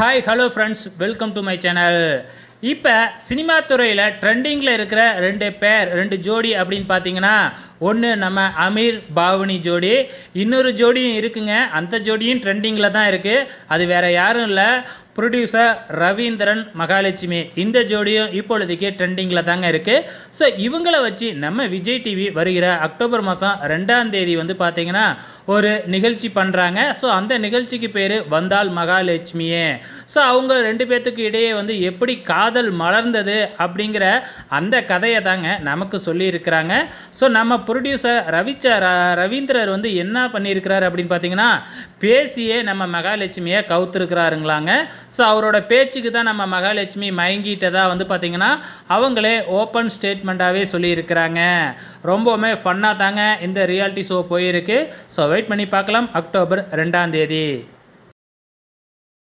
hi hello friends welcome to my channel இப்போ cinema துறையில் ட்ரெண்டிங்கில் இருக்கிற ரெண்டு பேர் ரெண்டு ஜோடி அப்படின்னு பார்த்தீங்கன்னா ஒன்று நம்ம அமீர் பாவனி ஜோடி இன்னொரு ஜோடியும் இருக்குங்க அந்த ஜோடியும் ட்ரெண்டிங்கில் தான் இருக்குது அது வேறு யாரும் இல்லை ப்ரொடியூசர் ரவீந்திரன் மகாலட்சுமி இந்த ஜோடியும் இப்பொழுதைக்கு ட்ரெண்டிங்கில் தாங்க இருக்குது ஸோ இவங்கள வச்சு நம்ம விஜய் டிவி வருகிற அக்டோபர் மாதம் ரெண்டாம் தேதி வந்து பார்த்தீங்கன்னா ஒரு நிகழ்ச்சி பண்ணுறாங்க ஸோ அந்த நிகழ்ச்சிக்கு பேர் வந்தால் மகாலட்சுமியே ஸோ அவங்க ரெண்டு பேர்த்துக்கு இடையே வந்து எப்படி காதல் மலர்ந்தது அப்படிங்கிற அந்த கதையை தாங்க நமக்கு சொல்லியிருக்கிறாங்க ஸோ நம்ம ப்ரொடியூசர் ரவிச்ச ர- ரவீந்திரர் வந்து என்ன பண்ணியிருக்கிறாரு அப்படின்னு பார்த்தீங்கன்னா பேசியே நம்ம மகாலட்சுமியை கவுத்துருக்கிறாருங்களாங்க ஸோ அவரோட பேச்சுக்கு தான் நம்ம மகாலட்சுமி மயங்கிட்டதா வந்து பார்த்தீங்கன்னா அவங்களே ஓப்பன் ஸ்டேட்மெண்ட்டாகவே சொல்லியிருக்கிறாங்க ரொம்பவுமே ஃபன்னாக தாங்க இந்த ரியாலிட்டி ஷோ போயிருக்கு ஸோ வெயிட் பண்ணி பார்க்கலாம் அக்டோபர் ரெண்டாம் தேதி